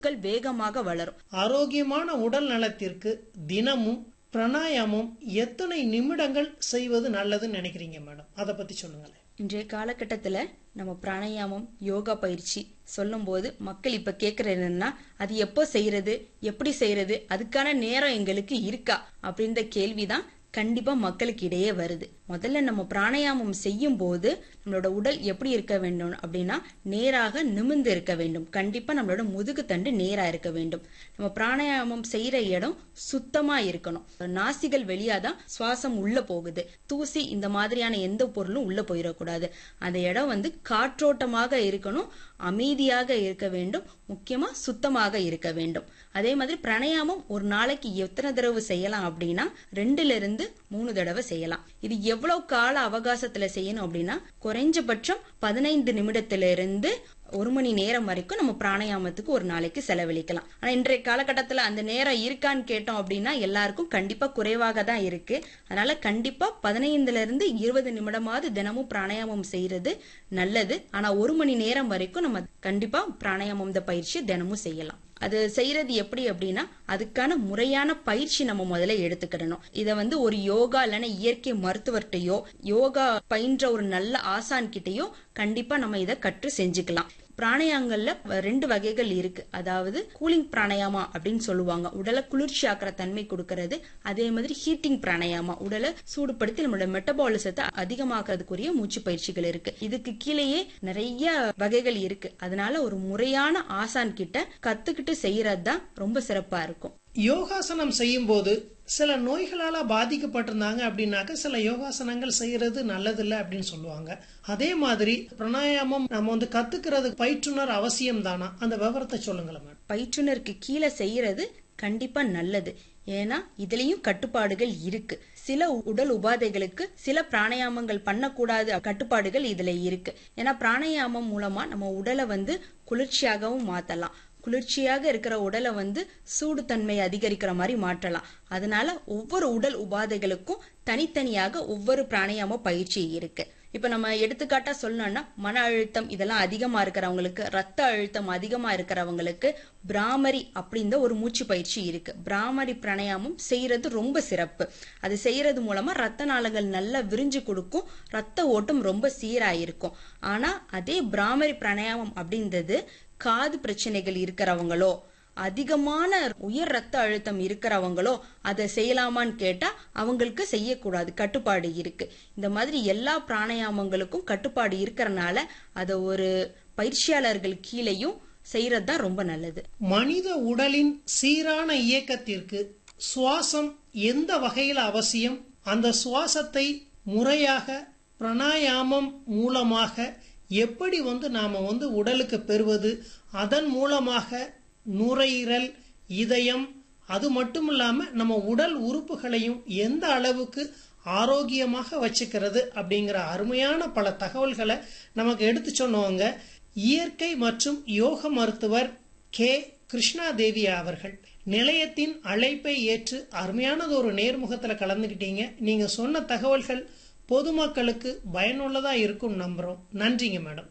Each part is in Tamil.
கள் வேகமாக வளரும் ஆரோக்கியமான உடல் நலத்திற்கு தினமும் பிராணாயாமம் எத்தனை நிமிடங்கள் செய்வது நல்லதுன்னு நினைக்கிறீங்க மேடம் அதை பத்தி சொல்லுங்களேன் இன்றைய காலகட்டத்துல நம்ம பிராணாயாமம் யோகா பயிற்சி சொல்லும்போது மக்கள் இப்ப கேக்குறது என்னன்னா அது எப்போ செய்யறது எப்படி செய்யறது அதுக்கான நேரம் எங்களுக்கு இருக்கா அப்படின்ற கேள்விதான் கண்டிப்பா மக்களுக்கு இடையே வருது முதல்ல நம்ம பிராணாயாமம் செய்யும் போது நம்மளோட உடல் எப்படி இருக்க வேண்டும் அப்படின்னா நேராக நிமிர்ந்து இருக்க வேண்டும் கண்டிப்பா நம்மளோட முதுகு தண்டு நேரா இருக்க வேண்டும் நம்ம பிராணாயாமம் செய்யற இடம் சுத்தமா இருக்கணும் நாசிகள் வெளியாதான் சுவாசம் உள்ள போகுது தூசி இந்த மாதிரியான எந்த பொருளும் உள்ள போயிடக்கூடாது அந்த இடம் வந்து காற்றோட்டமாக இருக்கணும் அமைதியாக இருக்க வேண்டும் முக்கியமா சுத்தமாக இருக்க வேண்டும் அதே மாதிரி பிராணாயாமம் ஒரு நாளைக்கு எத்தனை தடவை செய்யலாம் அப்படின்னா ரெண்டுல இருந்து மூணு தடவை செய்யலாம் இது எவ்வளவு கால அவகாசத்துல செய்யணும் அப்படின்னா குறைஞ்சபட்சம் பதினைந்து நிமிடத்துல இருந்து ஒரு மணி நேரம் வரைக்கும் நம்ம பிராணாயாமத்துக்கு ஒரு நாளைக்கு செலவழிக்கலாம் ஆனா இன்றைய காலகட்டத்துல அந்த நேரம் இருக்கான்னு கேட்டோம் அப்படின்னா எல்லாருக்கும் கண்டிப்பா குறைவாக தான் இருக்கு அதனால கண்டிப்பா பதினைந்துல இருந்து இருபது நிமிடமாவது தினமும் பிராணாயாமம் செய்யறது நல்லது ஆனா ஒரு மணி நேரம் வரைக்கும் நம்ம கண்டிப்பா பிராணாயாமம் இந்த பயிற்சி தினமும் செய்யலாம் அது செய்யறது எப்படி அப்படின்னா அதுக்கான முறையான பயிற்சி நம்ம முதல்ல எடுத்துக்கிடணும் இத வந்து ஒரு யோகா இல்லைன்னா இயற்கை மருத்துவர்கிட்டயோ யோகா பயின்ற ஒரு நல்ல ஆசான் கிட்டயோ கண்டிப்பா நம்ம இதை கற்று செஞ்சுக்கலாம் பிராணாயாமங்கள்ல ரெண்டு வகைகள் இருக்கு அதாவது கூலிங் பிராணாயாமா அப்படின்னு சொல்லுவாங்க உடலை குளிர்ச்சி ஆக்கிற தன்மை கொடுக்கறது அதே மாதிரி ஹீட்டிங் பிராணாயாமா உடலை சூடுபடுத்தி நம்மளோட மெட்டபாலிசத்தை அதிகமாக்குறதுக்குரிய மூச்சு பயிற்சிகள் இருக்கு இதுக்கு கீழேயே நிறைய வகைகள் இருக்கு அதனால ஒரு முறையான ஆசான் கிட்ட கத்துக்கிட்டு செய்யறது தான் ரொம்ப சிறப்பா இருக்கும் யோகாசனம் செய்யும் போது சில நோய்களால பாதிக்கப்பட்டிருந்தாங்க அப்படின்னாக்க சில யோகாசனங்கள் செய்யறது நல்லதில்லை அப்படின்னு சொல்லுவாங்க அதே மாதிரி பிராணாயாமம் நம்ம வந்து கத்துக்கிறது பயிற்றுனர் அவசியம் தானா அந்த விவரத்தை சொல்லுங்களேன் மேடம் பயிற்றுனருக்கு கீழே செய்யறது கண்டிப்பா நல்லது ஏன்னா இதுலயும் கட்டுப்பாடுகள் இருக்கு சில உடல் உபாதைகளுக்கு சில பிராணாயாமங்கள் பண்ணக்கூடாது கட்டுப்பாடுகள் இதுல இருக்கு ஏன்னா பிராணாயாமம் மூலமா நம்ம உடலை வந்து குளிர்ச்சியாகவும் மாத்தலாம் குளிர்ச்சியாக இருக்கிற உடலை வந்து சூடு தன்மை அதிகரிக்கிற மாதிரி மாற்றலாம் அதனால ஒவ்வொரு உடல் உபாதைகளுக்கும் தனித்தனியாக ஒவ்வொரு பிராணாயாம பயிற்சி இருக்கு இப்ப நம்ம எடுத்துக்காட்டா சொல்லணும்னா மன அழுத்தம் இதெல்லாம் அதிகமா இருக்கிறவங்களுக்கு ரத்த அழுத்தம் அதிகமா இருக்கிறவங்களுக்கு பிராமரி அப்படின்ற ஒரு மூச்சு பயிற்சி இருக்கு பிராமரி பிராணாயாமம் செய்யறது ரொம்ப சிறப்பு அது செய்யறது மூலமா ரத்த நாளங்கள் நல்லா விரிஞ்சு கொடுக்கும் ரத்த ஓட்டம் ரொம்ப சீராயிருக்கும் ஆனா அதே பிராமரி பிராணாயாமம் அப்படின்றது காது பிரச்சனைகள் இருக்கிறவங்களோ அதிகமான உயர் ரத்த அழுத்தம் இருக்கிறவங்களோ அதை செய்யலாமான்னு கேட்டா அவங்களுக்கு செய்யக்கூடாது கட்டுப்பாடு இருக்கு இந்த மாதிரி எல்லா பிராணாயாமங்களுக்கும் கட்டுப்பாடு இருக்கிறனால அதை ஒரு பயிற்சியாளர்கள் கீழேயும் செய்யறது தான் ரொம்ப நல்லது மனித உடலின் சீரான இயக்கத்திற்கு சுவாசம் எந்த வகையில் அவசியம் அந்த சுவாசத்தை முறையாக பிராணாயாமம் மூலமாக எப்படி வந்து நாம வந்து உடலுக்கு பெறுவது அதன் மூலமாக நுரையீரல் இதயம் அது மட்டும் இல்லாம நம்ம உடல் உறுப்புகளையும் எந்த அளவுக்கு ஆரோக்கியமாக வச்சுக்கிறது அப்படிங்கிற அருமையான பல தகவல்களை நமக்கு எடுத்து சொன்னவங்க இயற்கை மற்றும் யோக மருத்துவர் கே கிருஷ்ணாதேவி அவர்கள் நிலையத்தின் அழைப்பை ஏற்று அருமையானது ஒரு நேர்முகத்துல கலந்துக்கிட்டீங்க நீங்க சொன்ன தகவல்கள் பொதுமக்களுக்கு பயனுள்ளதா இருக்கும் நம்புறோம் நன்றிங்க மேடம்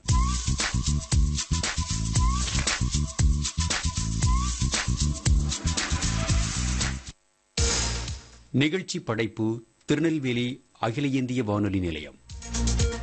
நிகழ்ச்சி படைப்பு திருநெல்வேலி அகில இந்திய வானொலி நிலையம்